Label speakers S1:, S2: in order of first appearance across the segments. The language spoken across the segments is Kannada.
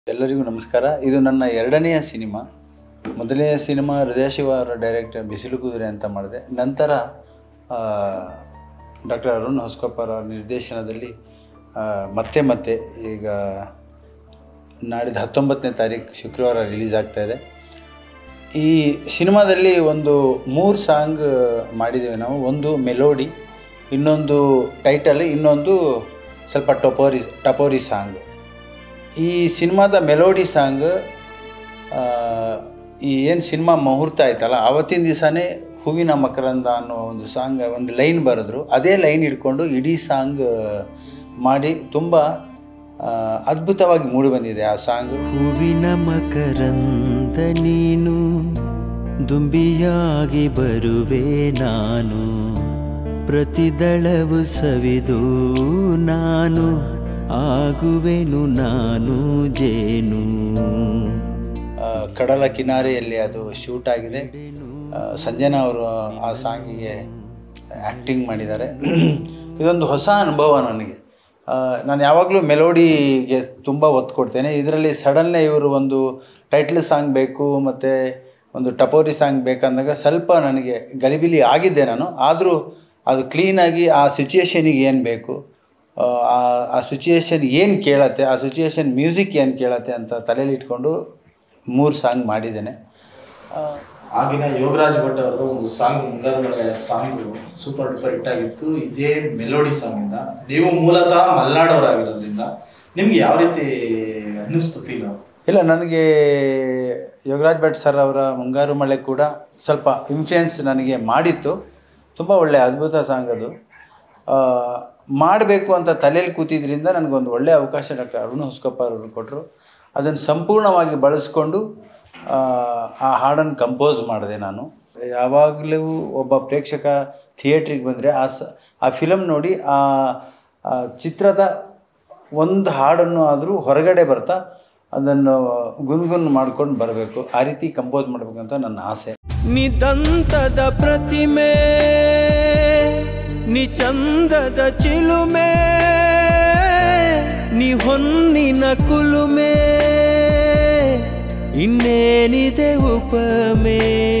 S1: ಎಲ್ಲರಿಗೂ ನಮಸ್ಕಾರ ಇದು ನನ್ನ ಎರಡನೆಯ ಸಿನಿಮಾ ಮೊದಲನೆಯ ಸಿನಿಮಾ ಹೃದಯ ಶಿವ ಅವರ ಡೈರೆಕ್ಟರ್ ಬಿಸಿಲು ಕುದುರೆ ಅಂತ ಮಾಡಿದೆ ನಂತರ ಡಾಕ್ಟರ್ ಅರುಣ್ ಹೊಸ್ಕೊಪ್ಪ ಅವರ ನಿರ್ದೇಶನದಲ್ಲಿ ಆ, ಮತ್ತೆ ಮತ್ತೆ ಈಗ ನಾಡಿದ್ದು ಹತ್ತೊಂಬತ್ತನೇ ತಾರೀಕು ಶುಕ್ರವಾರ ರಿಲೀಸ್ ಆಗ್ತಾ ಇದೆ ಈ ಸಿನಿಮಾದಲ್ಲಿ ಒಂದು ಮೂರು ಸಾಂಗ್ ಮಾಡಿದ್ದೇವೆ ನಾವು ಒಂದು ಮೆಲೋಡಿ ಇನ್ನೊಂದು ಟೈಟಲ್ ಇನ್ನೊಂದು ಸ್ವಲ್ಪ ಟೊಪೋರಿ ಟಪೋರಿ ಸಾಂಗ್ ಈ ಸಿನಿಮಾದ ಮೆಲೋಡಿ ಸಾಂಗ್ ಈ ಏನು ಸಿನಿಮಾ ಮುಹೂರ್ತ ಆಯ್ತಲ್ಲ ಆವತ್ತಿನ ದಿವಸನೇ ಹೂವಿನ ಮಕರಂದ ಅನ್ನೋ ಒಂದು ಸಾಂಗ್ ಒಂದು ಲೈನ್ ಬರೆದ್ರು ಅದೇ ಲೈನ್ ಹಿಡ್ಕೊಂಡು ಇಡೀ ಸಾಂಗ್ ಮಾಡಿ ತುಂಬ ಆ, ಅದ್ಭುತವಾಗಿ ಮೂಡಿಬಂದಿದೆ ಆ ಸಾಂಗ್
S2: ಹೂವಿನ ಮಕರಂದ ನೀನು ದುಂಬಿಯಾಗಿ ಬರುವೆ ನಾನು ಪ್ರತಿದಳವು ಸವಿದು ನಾನು ಆಗುವೆನು ನಾನು ಜೇನು
S1: ಆ, ಕಡಲ ಕಿನಾರೆಯಲ್ಲಿ ಅದು ಶೂಟ್ ಆಗಿದೆ ಆ, ಸಂಜನಾ ಅವರು ಆ ಸಾಂಗಿಗೆ ಆ್ಯಕ್ಟಿಂಗ್ ಮಾಡಿದ್ದಾರೆ ಇದೊಂದು ಹೊಸ ಅನುಭವ ನನಗೆ ಆ, ನಾನು ಯಾವಾಗಲೂ ಮೆಲೋಡಿಗೆ ತುಂಬ ಒತ್ತು ಕೊಡ್ತೇನೆ ಇದರಲ್ಲಿ ಸಡನ್ನೇ ಇವರು ಒಂದು ಟೈಟ್ಲ್ ಸಾಂಗ್ ಬೇಕು ಮತ್ತು ಒಂದು ಟಪೋರಿ ಸಾಂಗ್ ಬೇಕಂದಾಗ ಸ್ವಲ್ಪ ನನಗೆ ಗಲಿಬಿಲಿ ಆಗಿದ್ದೆ ನಾನು ಆದರೂ ಅದು ಕ್ಲೀನಾಗಿ ಆ ಸಿಚುಯೇಷನಿಗೆ ಏನು ಬೇಕು ಆ, ಆ- ಆ ಸಿಚುಯೇಷನ್ ಏನು ಕೇಳತ್ತೆ ಆ ಸಿಚುಯೇಷನ್ ಮ್ಯೂಸಿಕ್ ಏನು ಕೇಳತ್ತೆ ಅಂತ ತಲೆಯಲ್ಲಿ ಇಟ್ಕೊಂಡು ಮೂರು ಸಾಂಗ್ ಮಾಡಿದ್ದೇನೆ ಆ,
S3: ಆಗಿನ ಯೋಗರಾಜ್ ಭಟ್ ಅವರದ್ದು ಒಂದು ಸಾಂಗ್ ಮುಂಗಾರು ಮಳೆ ಸಾಂಗ್ ಸೂಪರ್ ಡೂಪರ್ ಹಿಟ್ ಆಗಿತ್ತು ಇದೇ ಮೆಲೋಡಿ ಸಾಂಗ್ ಇಂದ ನೀವು ಮೂಲತಃ ಮಲ್ನಾಡವರಾಗಿರೋದ್ರಿಂದ ನಿಮ್ಗೆ ಯಾವ ರೀತಿ ಅನ್ನಿಸ್ತು ಫೀಲ್
S1: ಇಲ್ಲ ನನಗೆ ಯೋಗರಾಜ್ ಭಟ್ ಸರ್ ಅವರ ಮುಂಗಾರು ಮಳೆ ಕೂಡ ಸ್ವಲ್ಪ ಇನ್ಫ್ಲುಯೆನ್ಸ್ ನನಗೆ ಮಾಡಿತ್ತು ತುಂಬ ಒಳ್ಳೆಯ ಅದ್ಭುತ ಸಾಂಗ್ ಅದು ಮಾಡಬೇಕು ಅಂತ ತಲೆಯಲ್ಲಿ ಕೂತಿದ್ರಿಂದ ನನಗೊಂದು ಒಳ್ಳೆಯ ಅವಕಾಶ ಡಾಕ್ಟರ್ ಅರುಣ್ ಹೊಸ್ಕೊಪ್ಪ ಅವರು ಕೊಟ್ಟರು ಅದನ್ನು ಸಂಪೂರ್ಣವಾಗಿ ಬಳಸ್ಕೊಂಡು ಆ, ಆ ಹಾಡನ್ನು ಕಂಪೋಸ್ ಮಾಡಿದೆ ನಾನು ಯಾವಾಗಲೂ ಒಬ್ಬ ಪ್ರೇಕ್ಷಕ ಥಿಯೇಟ್ರಿಗೆ ಬಂದರೆ ಆ ಸ ಆ ಫಿಲಮ್ ನೋಡಿ ಆ ಆ ಚಿತ್ರದ ಒಂದು ಹಾಡನ್ನು ಆದರೂ ಹೊರಗಡೆ ಬರ್ತಾ ಅದನ್ನು ಗುನ್ಗುನ್ ಮಾಡ್ಕೊಂಡು ಬರಬೇಕು ಆ ರೀತಿ ಕಂಪೋಸ್ ಮಾಡಬೇಕಂತ ನನ್ನ ಆಸೆ
S2: ನಿದಂತದ ಪ್ರತಿಮೆ ನಿ ಚಂದದ ಚಿಲುಮೆ ನಿ ಹೊನ್ನಿನ ಕುಲುಮೆ ಇನ್ನೇನಿದೆ ಉಪಮೆ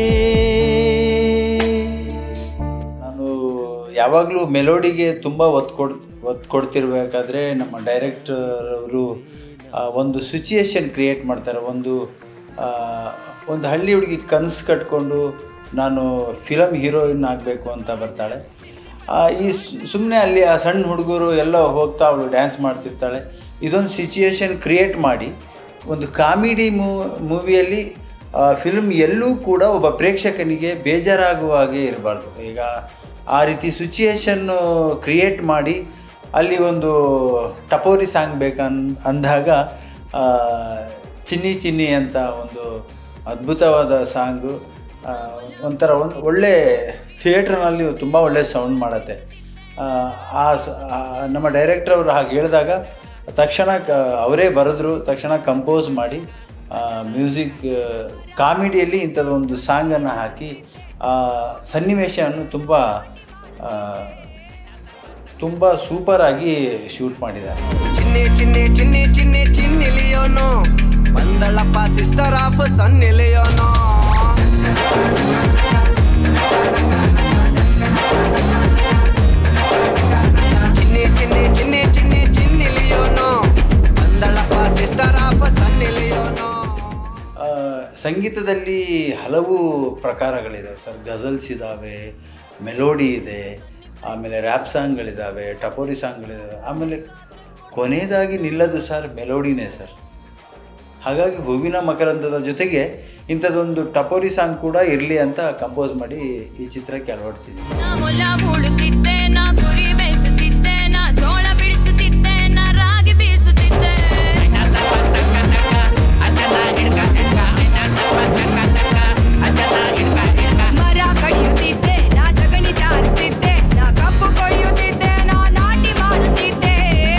S1: ನಾನು ಯಾವಾಗಲೂ ಮೆಲೋಡಿಗೆ ತುಂಬ ಒತ್ತು ಕೊಡ್ ಒತ್ತು ಕೊಡ್ತಿರ್ಬೇಕಾದ್ರೆ ನಮ್ಮ ಡೈರೆಕ್ಟರ್ ಅವರು ಒಂದು ಸಿಚುಯೇಷನ್ ಕ್ರಿಯೇಟ್ ಮಾಡ್ತಾರೆ ಒಂದು ಆ, ಒಂದು ಹಳ್ಳಿ ಹುಡುಗಿ ಕನಸು ಕಟ್ಕೊಂಡು ನಾನು ಫಿಲಮ್ ಹೀರೋಯಿನ್ ಆಗಬೇಕು ಅಂತ ಬರ್ತಾಳೆ ಆ, ಈ ಸುಮ್ಮನೆ ಅಲ್ಲಿ ಆ ಸಣ್ಣ ಹುಡುಗರು ಎಲ್ಲ ಹೋಗ್ತಾ ಅವಳು ಡ್ಯಾನ್ಸ್ ಮಾಡ್ತಿರ್ತಾಳೆ ಇದೊಂದು ಸಿಚುಯೇಷನ್ ಕ್ರಿಯೇಟ್ ಮಾಡಿ ಒಂದು ಕಾಮಿಡಿ ಮೂ ಮೂವಿಯಲ್ಲಿ ಫಿಲ್ಮ್ ಎಲ್ಲೂ ಕೂಡ ಒಬ್ಬ ಪ್ರೇಕ್ಷಕನಿಗೆ ಬೇಜಾರಾಗುವ ಹಾಗೆ ಇರಬಾರ್ದು ಈಗ ಆ ರೀತಿ ಸಿಚುಯೇಷನ್ನು ಕ್ರಿಯೇಟ್ ಮಾಡಿ ಅಲ್ಲಿ ಒಂದು ಟಪೋರಿ ಸಾಂಗ್ ಬೇಕನ್ ಅಂದಾಗ ಆ, ಚಿನ್ನಿ ಚಿನ್ನಿ ಅಂತ ಒಂದು ಅದ್ಭುತವಾದ ಸಾಂಗು ಆ, ಒಂಥರ ಒಂದು ಒಳ್ಳೆ ಥಿಯೇಟ್ರ್ನಲ್ಲಿ ತುಂಬ ಒಳ್ಳೆ ಸೌಂಡ್ ಮಾಡತ್ತೆ ಆ, ಆ ಸ- ಆ ನಮ್ಮ ಡೈರೆಕ್ಟರ್ ಅವರು ಹಾಗೆ ಹೇಳಿದಾಗ ತಕ್ಷಣ ಕ ಅವರೇ ಬರೆದ್ರು ತಕ್ಷಣ ಕಂಪೋಸ್ ಮಾಡಿ ಮ್ಯೂಸಿಕ್ ಕಾಮಿಡಿಯಲ್ಲಿ ಇಂಥದ್ದೊಂದು ಸಾಂಗನ್ನು ಹಾಕಿ ಆ ಸನ್ನಿವೇಶವನ್ನು ತುಂಬ ತುಂಬ ಸೂಪರಾಗಿ ಶೂಟ್ ಮಾಡಿದ್ದಾರೆ
S4: ಚಿನ್ನಿ ಚಿನ್ನಿ ಚಿನ್ನಿ ಚಿನ್ನಿ ಚಿನ್ನಿ ಲಿಯೋನು ಬಂದಳಪ್ಪ ಸಿಸ್ಟರ್ ಆಫ್ ಸನ್ನಿ ಲಿಯೋನು ಚಿನ್ನಿ ಚಿನ್ನಿ ಚಿನ್ನಿ ಚಿನ್ನಿ ಚಿನ್ನಿ ಲಿಯೋನು ಬಂದಳಪ್ಪ ಸಿಸ್ಟರ್ ಆಫ್ ಸನ್ನಿ ಲಿಯೋನು
S1: ಆ, ಸಂಗೀತದಲ್ಲಿ ಹಲವು ಪ್ರಕಾರಗಳಿದ್ದಾವೆ ಸರ್ ಗಜಲ್ಸ್ ಇದ್ದಾವೆ ಮೆಲೋಡಿ ಇದೆ ಆಮೇಲೆ ರ್ಯಾಪ್ ಸಾಂಗ್ಗಳಿದ್ದಾವೆ ಟಪೋರಿ ಸಾಂಗ್ಗಳಿದ್ದಾವೆ ಆಮೇಲೆ ಕೊನೆಯದಾಗಿ ನಿಲ್ಲದು ಸರ್ ಮೆಲೋಡಿನೇ ಸರ್ ಹಾಗಾಗಿ ಹೂವಿನ ಮಕರಂದದ ಜೊತೆಗೆ ಇಂಥದ್ದೊಂದು ಟಪೋರಿ ಸಾಂಗ್ ಕೂಡ ಇರಲಿ ಅಂತ ಕಂಪೋಸ್ ಮಾಡಿ ಈ ಚಿತ್ರಕ್ಕೆ ಅಳವಡಿಸಿದ್ದೀವಿ
S5: ನಾ ಹೊಲ ಉಳುತ್ತಿದ್ದೆ ನಾ ಕುರಿ ಮೇಯಿಸುತ್ತಿದ್ದೆ ನಾ ಜೋಳ ಬಿಡಿಸುತ್ತಿದ್ದೆ ನಾ ರಾಗಿ ಬೀಸುತ್ತಿದ್ದೆ ಮರ ಕಡಿಯುತ್ತಿದ್ದೆ ನಾ ಸಗಣಿ ಸಾರಿಸ್ತಿದ್ದೆ ನಾ ಕಬ್ಬು ಕೊಯ್ಯುತ್ತಿದ್ದೆ ನಾ ನಾಟಿ ಮಾಡುತ್ತಿದ್ದೆ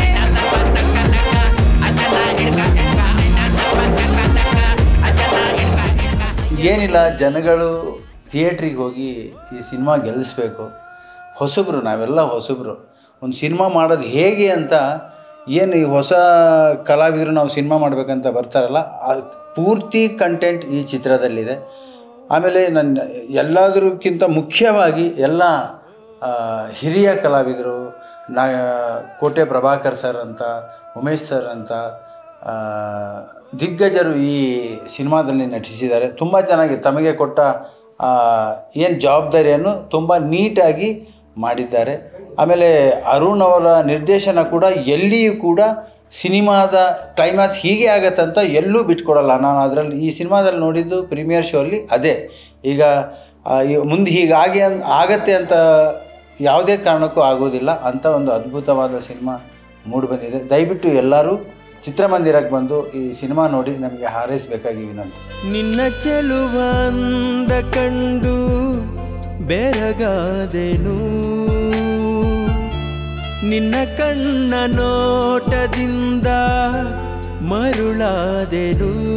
S1: ಏನಿಲ್ಲ ಜನಗಳು ಥಿಯೇಟ್ರಿಗೆ ಹೋಗಿ ಈ ಸಿನಿಮಾ ಗೆಲ್ಲಿಸ್ಬೇಕು ಹೊಸಬ್ರು ನಾವೆಲ್ಲ ಹೊಸಬ್ರು ಒಂದು ಸಿನಿಮಾ ಮಾಡೋದು ಹೇಗೆ ಅಂತ ಏನು ಈ ಹೊಸ ಕಲಾವಿದರು ನಾವು ಸಿನಿಮಾ ಮಾಡಬೇಕಂತ ಬರ್ತಾರಲ್ಲ ಆ ಪೂರ್ತಿ ಕಂಟೆಂಟ್ ಈ ಚಿತ್ರದಲ್ಲಿದೆ ಆಮೇಲೆ ನನ್ನ ಎಲ್ಲದಕ್ಕಿಂತ ಮುಖ್ಯವಾಗಿ ಎಲ್ಲ ಆ, ಹಿರಿಯ ಕಲಾವಿದರು ನಾ ಕೋಟೆ ಪ್ರಭಾಕರ್ ಸರ್ ಅಂತ ಉಮೇಶ್ ಸರ್ ಅಂತ ಆ, ದಿಗ್ಗಜರು ಈ ಸಿನಿಮಾದಲ್ಲಿ ನಟಿಸಿದ್ದಾರೆ ತುಂಬ ಚೆನ್ನಾಗಿ ತಮಗೆ ಕೊಟ್ಟ ಏನು ಜವಾಬ್ದಾರಿಯನ್ನು ತುಂಬ ನೀಟಾಗಿ ಮಾಡಿದ್ದಾರೆ ಆಮೇಲೆ ಅರುಣ್ ಅವರ ನಿರ್ದೇಶನ ಕೂಡ ಎಲ್ಲಿಯೂ ಕೂಡ ಸಿನಿಮಾದ ಕ್ಲೈಮ್ಯಾಕ್ಸ್ ಹೀಗೆ ಆಗತ್ತಂತ ಎಲ್ಲೂ ಬಿಟ್ಕೊಡಲ್ಲ ನಾನು ಅದರಲ್ಲಿ ಈ ಸಿನಿಮಾದಲ್ಲಿ ನೋಡಿದ್ದು ಪ್ರೀಮಿಯರ್ ಶೋ ಅಲ್ಲಿ ಅದೇ ಈಗ ಆ, ಈ- ಮುಂದೆ ಹೀಗಾಗಿ ಅನ್ ಆಗತ್ತೆ ಅಂತ ಯಾವುದೇ ಕಾರಣಕ್ಕೂ ಆಗೋದಿಲ್ಲ ಅಂಥ ಒಂದು ಅದ್ಭುತವಾದ ಸಿನಿಮಾ ಮೂಡಿಬಂದಿದೆ ದಯವಿಟ್ಟು ಎಲ್ಲರೂ ಚಿತ್ರಮಂದಿರಕ್ಕೆ ಬಂದು ಈ ಸಿನಿಮಾ ನೋಡಿ ನಮಗೆ ಹಾರೈಸಬೇಕಾಗಿ ವಿನಂತಿ
S2: ನಿನ್ನ ಚೆಲುವ ಅಂದ ಕಂಡು ಬೆರಗಾದೆನು ನಿನ್ನ ಕಣ್ಣ ನೋಟದಿಂದ ಮರುಳಾದೆನು